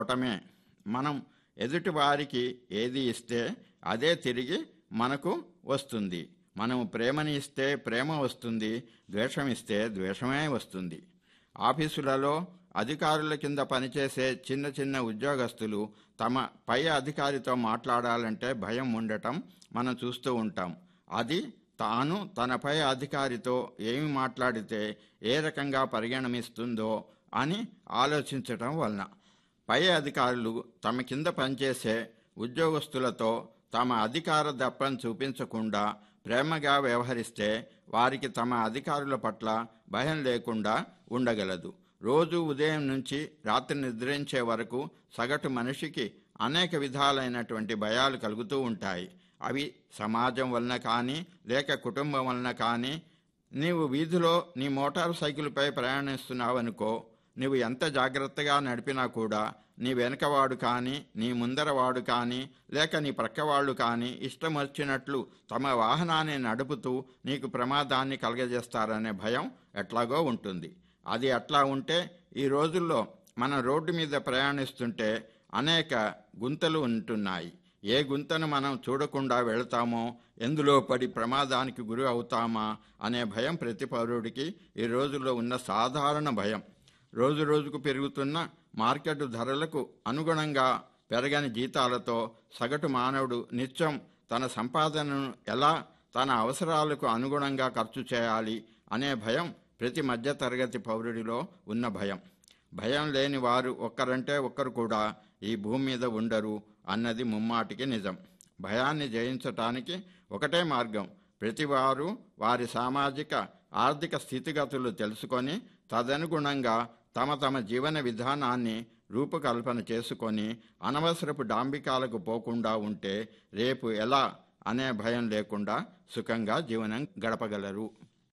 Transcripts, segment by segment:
చెప్పటమే మనం ఎదుటి వారికి ఏది ఇస్తే అదే తిరిగి మనకు వస్తుంది మనం ప్రేమని ఇస్తే ప్రేమ వస్తుంది ద్వేషం ఇస్తే ద్వేషమే వస్తుంది ఆఫీసులలో అధికారుల కింద పనిచేసే చిన్న చిన్న ఉద్యోగస్తులు తమ పై అధికారితో మాట్లాడాలంటే భయం ఉండటం మనం చూస్తూ ఉంటాం అది తాను తన పై అధికారితో ఏమి మాట్లాడితే ఏ రకంగా పరిగణమిస్తుందో అని ఆలోచించటం వలన పై అధికారులు తమ కింద పనిచేసే ఉద్యోగస్తులతో తమ అధికార దప్పని చూపించకుండా ప్రేమగా వ్యవహరిస్తే వారికి తమ అధికారుల పట్ల భయం లేకుండా ఉండగలదు రోజు ఉదయం నుంచి రాత్రి నిద్రించే వరకు సగటు మనిషికి అనేక విధాలైనటువంటి భయాలు కలుగుతూ ఉంటాయి అవి సమాజం వలన కానీ లేక కుటుంబం వలన కానీ నీవు వీధిలో నీ మోటార్ సైకిల్పై ప్రయాణిస్తున్నావనుకో నువ్వు ఎంత జాగ్రత్తగా నడిపినా కూడా నీ వెనకవాడు కానీ నీ ముందరవాడు కానీ లేక నీ ప్రక్కవాళ్ళు కానీ ఇష్టం వచ్చినట్లు తమ వాహనాన్ని నడుపుతూ నీకు ప్రమాదాన్ని కలగజేస్తారనే భయం ఎట్లాగో ఉంటుంది అది అట్లా ఉంటే ఈ రోజుల్లో మనం రోడ్డు మీద ప్రయాణిస్తుంటే అనేక గుంతలు ఉంటున్నాయి ఏ గుంతను మనం చూడకుండా వెళతామో ఎందులో పడి ప్రమాదానికి గురి అవుతామా అనే భయం ప్రతి పౌరుడికి ఈ రోజుల్లో ఉన్న సాధారణ భయం రోజు రోజుకు పెరుగుతున్న మార్కెట్ ధరలకు అనుగుణంగా పెరగని జీతాలతో సగటు మానవుడు నిత్యం తన సంపాదనను ఎలా తన అవసరాలకు అనుగుణంగా ఖర్చు చేయాలి అనే భయం ప్రతి మధ్యతరగతి పౌరుడిలో ఉన్న భయం భయం లేని వారు ఒక్కరంటే ఒక్కరు కూడా ఈ భూమి మీద ఉండరు అన్నది ముమ్మాటికి నిజం భయాన్ని జయించటానికి ఒకటే మార్గం ప్రతివారు వారి సామాజిక ఆర్థిక స్థితిగతులు తెలుసుకొని తదనుగుణంగా తమ తమ జీవన విధానాన్ని రూపకల్పన చేసుకొని అనవసరపు డాంబికాలకు పోకుండా ఉంటే రేపు ఎలా అనే భయం లేకుండా సుఖంగా జీవనం గడపగలరు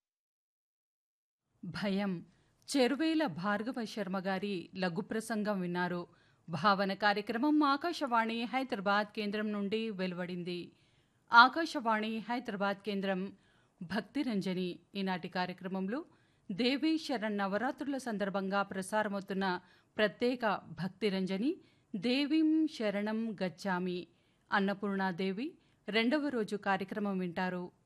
భయం చెరువేల భార్గవ శర్మ గారి లఘు ప్రసంగం విన్నారు భావన కార్యక్రమం ఆకాశవాణి హైదరాబాద్ కేంద్రం నుండి వెలువడింది ఆకాశవాణి హైదరాబాద్ కేంద్రం భక్తి రంజని ఈనాటి కార్యక్రమంలో దేవీ శరణ్ నవరాత్రుల సందర్భంగా ప్రసారమవుతున్న ప్రత్యేక భక్తి రంజని దేవీం శరణం గచ్చామి అన్నపూర్ణాదేవి రెండవ రోజు కార్యక్రమం వింటారు